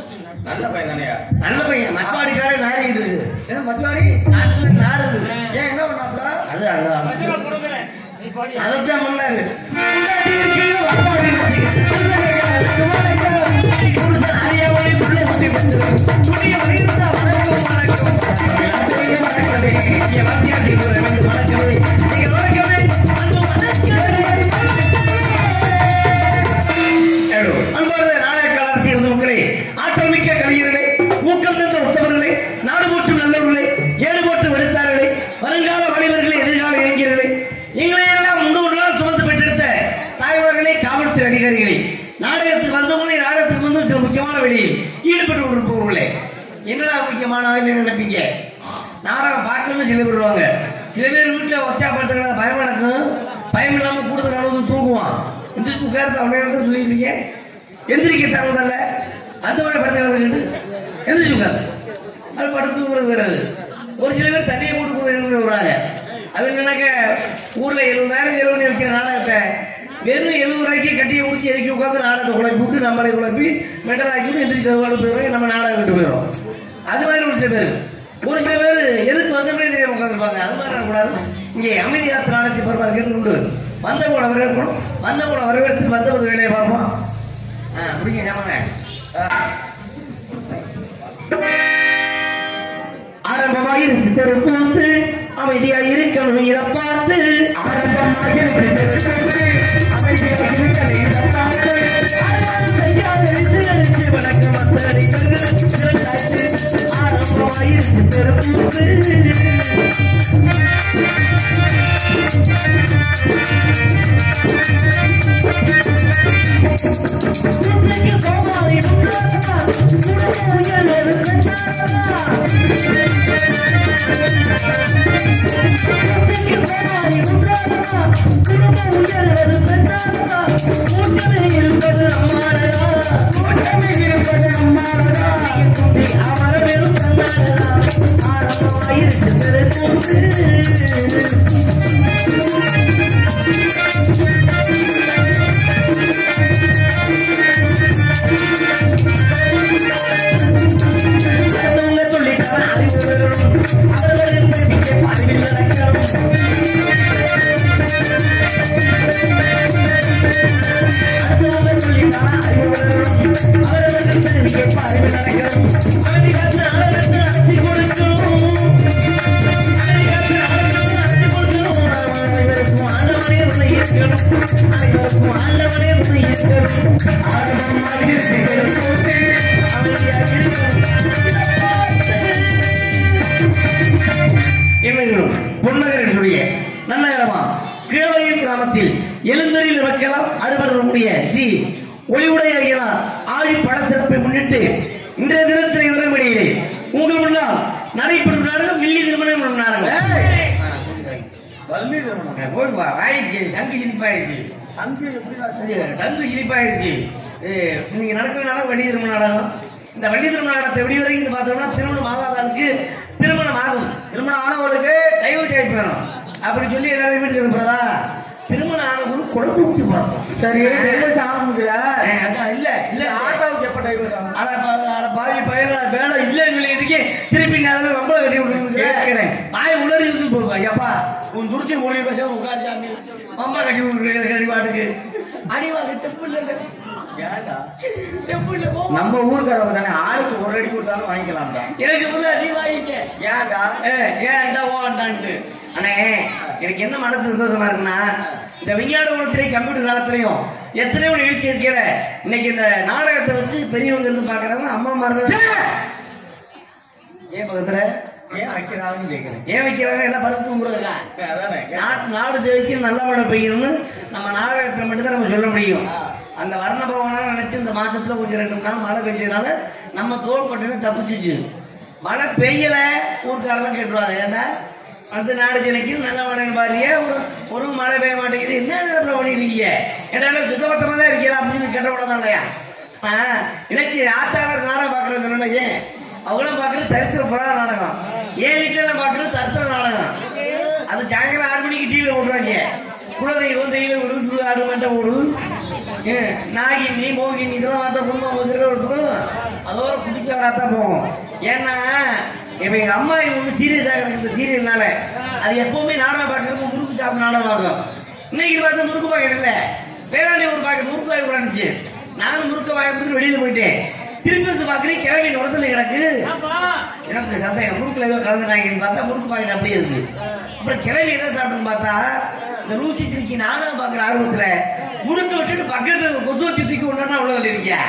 நல்ல பையன் தானேயா நல்ல பையன் மச்சாடிக்காரே நாடிட்டு இருக்கு ஏன் மச்சாடி நாட்டுல நாடுது ஏன் என்ன பண்ணாப்ல அது அங்க அதைத்தான் பண்ணாரு அன்பார்ந்த நாடக அரசியல் மக்களே ஆற்றல் மிக்க கலைஞர்களே ஊக்கம் தந்த உத்தவர்களே நாடு போற்றும் நல்லவர்களே ஏடு போட்டு வெடுத்தார்களே வருங்கால வணிகர்களே எதிர்கால இளைஞர்களே எங்களை எல்லாம் முன்னூறு நாள் சுமந்து பெற்றெடுத்த தாய்மார்களே காவல்துறை அதிகாரிகளே நாடகத்துக்கு வந்தவங்களே நாடகத்துக்கு வந்து சில முக்கியமான வேலையில் ஈடுபட்டு கொண்டிருப்பவர்களே என்னடா முக்கியமான வேலை நினைப்பீங்க நாடகம் பார்க்கணும்னு சில பேர் வருவாங்க சில பேர் வீட்டுல ஒத்தையா படுத்துக்கிறாங்க பயம் நடக்கும் பயம் இல்லாம கூடுதல் அளவு தூங்குவான் எந்திரிச்சு உட்கார்ந்து அவனே இடத்துல சொல்லிட்டு இருக்கேன் எந்திரிக்க தரல அந்த மாதிரி படுத்துக்கிறது எந்திரிச்சு உட்கார் அது படுத்து தூங்குறது வராது ஒரு சில பேர் தண்ணியை போட்டு போதுன்னு வராங்க அவங்க என்னக்க ஊர்ல எழுபதாயிரம் செலவு பண்ணி வைக்கிற நாடகத்தை வெறும் எழுபது ரூபாய்க்கு கட்டியை முடிச்சு எதுக்கி உட்காந்து நாடகத்தை குழப்பி விட்டு நம்மளை குழப்பி மெட்டல் ஆக்கி எந்திரிச்சு கருவாடு போயிடுவோம் நம்ம நாடகம் விட்டு போயிடும் அது மாதிரி ஒரு சில பேர் ஒரு சில பேர் எதுக்கு வந்தவங்களே தெரியாம உட்காந்துருப்பாங்க அது மாதிரி கூடாது இங்கே அமைதி யாத்திரை நாடகத்தை பெருமாள் கேட்டுக்கொண்டு வந்தவங்களை வரவேற்கணும் வந்தவங்களை வரவேற்று வந்தவது வேலையை பார்ப்போம் ஆ அப்படிங்க ஞாபகம் ஆரம்பமாக சித்தர் கூத்து அமைதியாக இருக்கணும் இதை பார்த்து ஆரம்பமாக வணக்கம் மத்தரை ஆரம்பமாக சித்தர் கூத்து அடுத்தவங்க சொல்லிட்டாங்க அறிவு வரும் அவர்களின் படிக்க அறிவில் நடக்கணும் அடுத்தவங்க சொல்லிட்டாங்க அறிவு வரும் அவர்களின் படிக்க அறிவில் நடக்கணும் அமைதிக்காத்து ஆளுநருக்கு நடத்தி கொடுக்கணும் அமைதிக்காத்து ஆளுநருக்கு நடத்தி கொடுக்கணும் அனைவருக்கும் ஆண்டவனே துணை இருக்கணும் அனைவருக்கும் ஆண்டவனே துணை இருக்கணும் ஆண்டவன் இருக்கிறது அமைதியாக இருக்கணும் என்னங்களும் பொன்னகரனுடைய நல்ல இடமா கீழையில் கிராமத்தில் எழுந்தரில் வைக்கலாம் அறுபடக்கூடிய ஸ்ரீ ஒளிவுடைய ஐயனார் ஆழி பட சிறப்பை முன்னிட்டு இன்றைய தினத்தில் இறைவழியிலே உங்கள் முன்னால் நடைபெறும் நாடகம் மில்லி திருமணம் நாடகம் வள்ளி திருமணம் போடுவா ஆயிடுச்சு சங்கு சிரிப்பாயிடுச்சு அங்கு எப்படிடா சரி, டங்கு சிரிப்பாயிடுச்சு ஏ, இன்னைக்கு நடக்கிற நாடகம் வள்ளி திருமண நாடகம் இந்த வள்ளி திருமண நாடகத்தை எப்படி வரைக்கும் இது பார்த்தோம்னா திருமணம் ஆகாதாருக்கு திருமணம் ஆகும் திருமணம் ஆனவளுக்கு டைவர்ஸ் ஆகி போயிடும் அப்படி சொல்லி எல்லாரும் வீட்டுக்கு இருப்பதா திருமணம் ஆனவங்களும் குழந்தை ஊட்டி பார்த்தோம் சரி டைவர்ஸ் ஆகணுங்கிற அதான் இல்ல இல்ல ஆட்டாவுக்கு எப்ப டைவர்ஸ் ஆகும் அட பா- அட பாவி பயிர வேலை இல்லைன்னு சொல்லிட்டு திருப்பி நான் அதெல்லாம் ரொம்ப கட்டி விட்டுருக்கேன் கேட்கிறேன். வாய் உளறி இருந்து போப்பா எப்பா உன் துருத்தி மொழி பேச உட்காந்து சாமி அம்மா கட்டி விட்டுருக்க கறி பாட்டுக்கு அடிவாங்க தெப்பு இல்லை ஏடா தெப்பு இல்லை போ நம்ம ஊருக்காரவங்க தானே ஆளுக்கு ஒரு அடி கொடுத்தாலும் வாங்கிக்கலாம்டா எனக்கு முதல்ல நீ வாங்கிக்க ஏன்டா ஏ, ஏன்டா ஓண்டான்ட்டு அண்ணே எனக்கு என்ன மனசு சந்தோஷமா இருக்குன்னா இந்த விஞ்ஞான உலகத்திலேயும் கம்ப்யூட்டர் காலத்திலையும் எத்தனையோ நிகழ்ச்சி இருக்கல இன்னைக்கு இந்த நாடகத்தை வச்சு பெரியவங்க இருந்து பாக்குறாங்க அம்மா மார்கள் ஏன் பக்கத்துல ஏன் வைக்கிறாங்கன்னு கேட்கிறேன் ஏன் வைக்கிறாங்க எல்லாம் படுத்து தூங்குறதுக்கா அதானே நாட்டு நாடு செழிக்க நல்ல மழை பெய்யணும்னு நம்ம நாடகத்துல மட்டும்தான் நம்ம சொல்ல முடியும் அந்த வர்ண பவனா நினைச்சு இந்த மாசத்துல கொஞ்சம் ரெண்டு மூணு நாள் மழை பெஞ்சதுனால நம்ம தோல் கொட்டையில தப்பிச்சிச்சு மழை பெய்யல ஊருக்காரெல்லாம் கேட்டுருவாங்க ஏன்டா அந்த நாடு ஜனக்கு நல்ல மழை பாருங்க ஒரு ஒரு மழை பெய்ய மாட்டேங்குது என்ன நேரத்தில் பண்ணிருக்கீங்க ஏன்னா சுத்தபத்தமா தான் இருக்கீங்க அப்படின்னு கேட்டக்கூடாது இல்லையா ஆ, எனக்கு ஆத்தாளர் நாடகம் பார்க்கறது சொன்னா ஏன் அவங்களும் பார்க்கறது சரித்திர புராண நாடகம் என் வீட்டுல நான் பார்க்கறது சரித்திர நாடகம் அது சாயங்காலம் ஆறு மணிக்கு டிவியில போடுறாங்க குலதெய்வம் தெய்வம் விடு விடு ஆடு மண்டை ஓடு ஏன், நாகினி மோகினி இதெல்லாம் பார்த்தா குடும்பம் வச்சுருக்க ஒரு குடும்பம் அதோட சுமாரா தான் போகும் ஏன்னா இப்ப எங்க அம்மா இது வந்து சீரியஸா இருக்கு இந்த சீரியல்னால அது எப்பவுமே நாடகம் பார்க்கறது முறுக்கு சாப்பிட்டு நாடகம் பார்க்கும் இன்னைக்கு பார்த்தா முறுக்கு பாக்கெட் இல்ல வேளாண்மை ஒரு பாக்கெட் முறுக்கு வாங்கி இருந்துச்சு நானும் முறுக்க வாங்கி கொடுத்து வெளியில போயிட்டேன் திருப்பி வந்து பாக்குறேன் கிளம்பி உடத்துல கிடக்கு எனக்கு சந்தேகம் முறுக்குல ஏதோ கலந்துட்டாங்கன்னு பார்த்தா முறுக்கு பாக்கெட் அப்படியே இருக்கு அப்புறம் கிளம்பி என்ன சாப்பிட்டுன்னு பார்த்தா இந்த லூசி சிரிக்கி நானும் பாக்குற ஆர்வத்துல முறுக்கு விட்டுட்டு பக்கத்துல கொசுவத்தி தூக்கி ஒன்னா உள்ள இருக்கேன்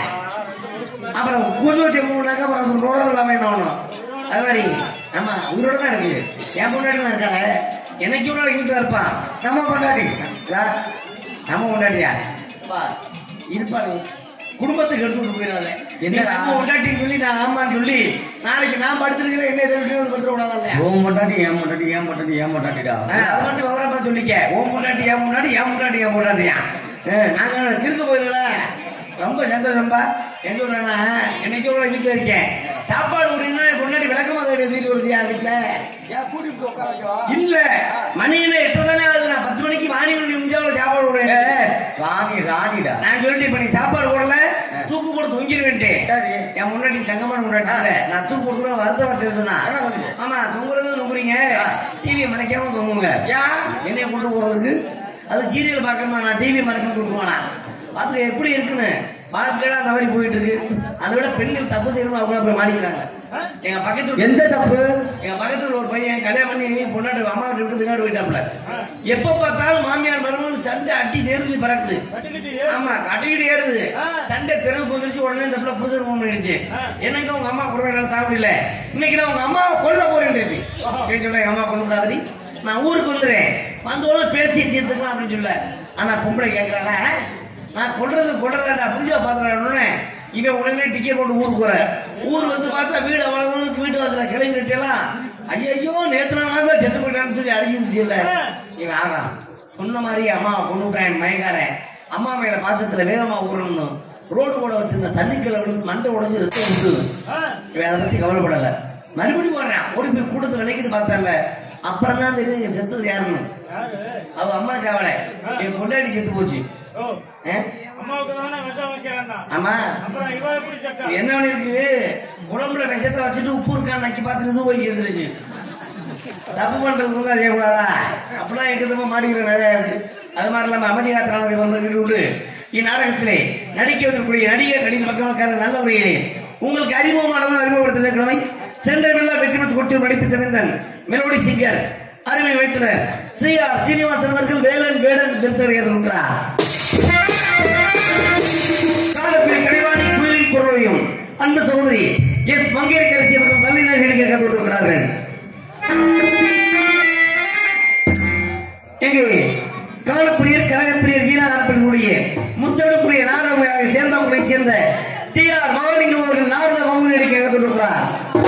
அப்புறம் கொசுவத்தி மூணாக்கா அப்புறம் அது ரோட இல்லாம என்ன பண்ணணும் அது மாதிரி ஆமா உயிரோட தான் இருக்கு என் பொண்டாட்டி தான் இருக்காங்க எனக்கு இவ்வளவு வீட்டுல இருப்பான் நம்ம பொண்டாட்டி இதா, நம்ம பொண்டாட்டியா பா இருப்பாரு குடும்பத்துக்கு எடுத்து விட்டு போயிடாத என்னடா? நம்ம பொண்டாட்டின்னு சொல்லி நான் ஆமான்னு சொல்லி நாளைக்கு நான் படுத்திருக்கிறேன் என்ன எதிர்த்து படுத்துட கூடாது இல்லையா உன் பொண்டாட்டி ஏன் பொண்டாட்டி ஏன் பொண்டாட்டி ஏன் பொண்டாட்டிடா ஆ, அது மட்டும் விவரமா சொல்லிக்க ஓம் முன்னாடி ஏன் முன்னாடி ஏன் முன்னாடி ஏன் முன்னாடியா நாங்க திருக்க போயிருல ரொம்ப சந்தோஷம்பா எங்க ஊர்னா என்னைக்கு உள்ள வீட்டுல இருக்கேன் சாப்பாடு ஒரு இன்னும் முன்னாடி விளக்கமா வீட்டு வருதியா வீட்டுல கூட்டிட்டு உட்கார இல்ல மணி என்ன எட்டு தானே ஆகுது நான் பத்து மணிக்கு வாணி மணி முடிஞ்சாலும் சாப்பாடு விடுவேன் ராணி ராணிடா நான் சொல்லிட்டு இப்ப நீ சாப்பாடு போடல தூக்கு போட்டு தொங்கிருவேன்ட்டு சரி என் முன்னாடி தங்கமான முன்னாடி நான் தூக்கு போட்டு வருத்தப்பட்டு சொன்னா என்ன சொன்னீங்க? ஆமா தொங்குறது தொங்குறீங்க ஆ. டிவியை மறைக்காம தொங்குங்க ஏன் என்னைய கொண்டு போறதுக்கு அது சீரியல் பார்க்கணுமா நான் டிவி மறைச்சு தூக்குவானா பார்த்து எப்படி இருக்குன்னு வாழ்க்கையில அந்த மாதிரி போயிட்டு இருக்கு அதை விட பெண்கள் தப்பு செய்யணும் அவங்க போய் மாடிக்கிறாங்க எங்க பக்கத்து வீட்டு- எந்த தப்பு எங்க பக்கத்துல ஒரு பையன் கல்யாணம் பண்ணி பொண்ணாட்டு அம்மா வீட்டு விட்டு பின்னாடி போயிட்டாப்ல எப்ப பார்த்தாலும் மாமியார் மருமகள் சண்டை அட்டி நெருங்கி பறக்குது ஆமா கட்டிக்கிட்டு ஏறுது சண்டை தெருவுக்கு வந்துருச்சு உடனே இந்த பிள்ளை புதுசு ஃபோன் பண்ணிடுச்சு எனக்கு உங்க அம்மா கொடுக்க என்னால தாங்க முடியல இன்னைக்கு நான் உங்க அம்மாவை கொல்ல போறேன் சொல்ல எங்க அம்மா கொண்டு விடாதடி நான் ஊருக்கு வந்துடுறேன் வந்தோட பேசி தீர்த்துக்கலாம் அப்படின்னு சொல்ல ஆனா பொம்பளை கேட்கறாங்க நான் கொல்றது கொல்றதாண்டா புரிஞ்சா பாத்துறான்னு இவன் உடனே டிக்கெட் போட்டு ஊருக்கு போற ஊர் வந்து பார்த்தா வீடு அவ்வளவு தூரத்துக்கு வீட்டு வாசல கிளம்பி விட்டலாம் ஐயோ நேத்து நாள் தான் செத்து போயிட்டான்னு சொல்லி அடிச்சிருச்சு இல்ல இவன் ஆகா சொன்ன மாதிரி அம்மா கொண்டு விட்டான் மயக்காரன் அம்மா மேல பாசத்துல வேகமா ஊறணும் ரோடு போட வச்சிருந்த ஜல்லிக்கலை விழுந்து மண்டை உடைஞ்சு ரத்தம் விட்டு இவன் அதை பத்தி கவலைப்படல மறுபடியும் போடுறான் ஓடி போய் கூட்டத்தில் விளக்கிட்டு பார்த்தால அப்புறம் தான் தெரியுது இங்க செத்தது யாருன்னு அவ அம்மா சாவலை என் பொண்டாடி செத்து போச்சு ஆ? அம்மாவுக்கு தானே விஷம் வைக்கிறேன் ஆமா அப்புறம் இவ எப்படி செத்தா இது என்ன இருக்கு உடம்புல விஷத்தை வச்சுட்டு உப்பு இருக்கான்னு நக்கி பார்த்துட்டு இது போய் சேர்ந்துருச்சு தப்பு பண்றதுக்கு அதே கூடாதா அப்படிலாம் எங்கிட்ட மாடிக்கிற நிறைய இருக்கு அது மாதிரி இல்லாம அமைதி யாத்திரை வந்து உண்டு இந்நாடகத்திலே நடிக்க வந்திருக்கக்கூடிய நடிகர் நடிகர் மக்களுக்கான நல்ல உரையிலே உங்களுக்கு அறிமுகமானவன் அறிமுகப்படுத்தல கிழமை சென்ற விழா வெற்றி பெற்று கொட்டி நடிப்பு சிறந்தன் மெலோடி சிங்கர் அருமை வைத்துனர் சி ஆர் சீனிவாசன் அவர்கள் வேலன் வேடன் திருத்தறியர் இருக்கிறார் காலத்தில் கலைவாணி குயிலின் குரலையும் அன்பு சகோதரி எஸ் மங்கேற்கரசி அவர்கள் நல்லினர் நடிக்க கற்றுக்கொண்டிருக்கிறார்கள் எங்கே காலப்பிரியர் கழகப்பிரியர் வீணாகப்பனுடைய முத்தடுப்புடைய நாடகமாக சேர்ந்தவங்களை சேர்ந்த டி ஆர் மகாலிங்கம் அவர்கள் நாரத மகுடி நடிக்க கற்றுக்கொண்டிருக்கிறார்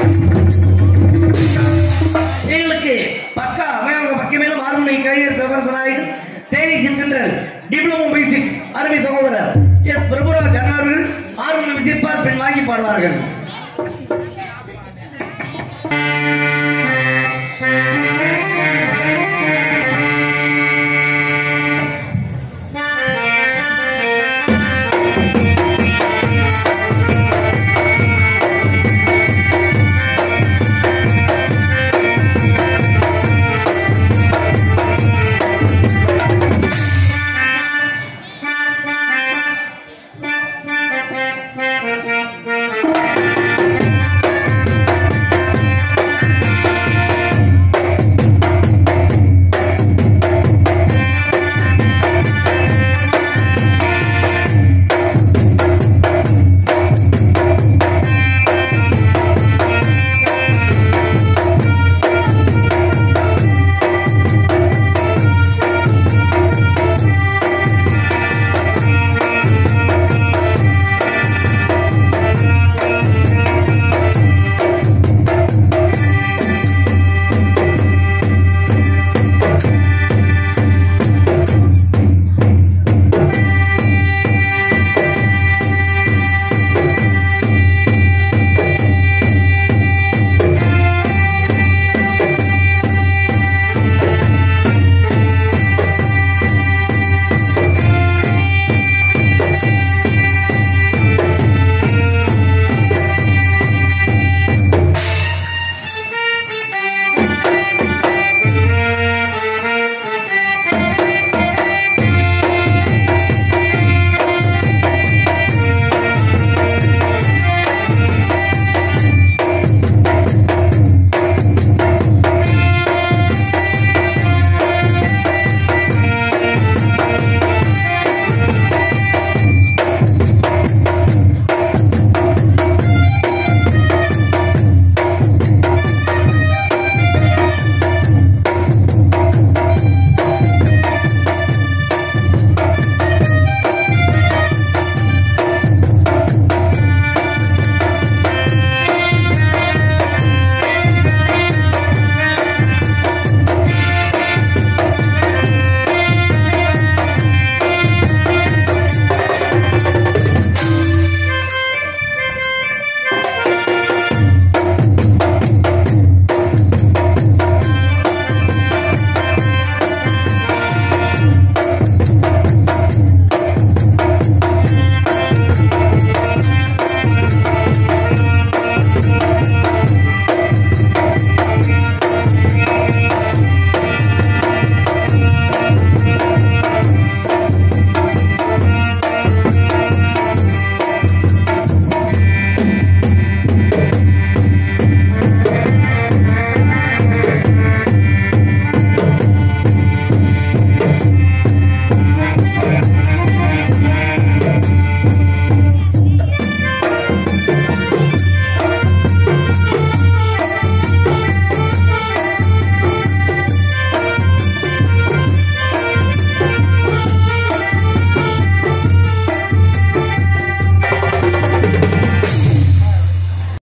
எங்களுக்கு பக்கா அமையாக பக்கமேலும் ஆர்வனை கலைஞர் சபரசநாயகர் தேனி சிந்தன்றல் டிப்ளமோ பேசிக் அருமை சகோதரர் எஸ் பிரபுராஜ் அண்ணார்கள் ஆர்வனை விசிப்பார் பெண் வாங்கி பாடுவார்கள்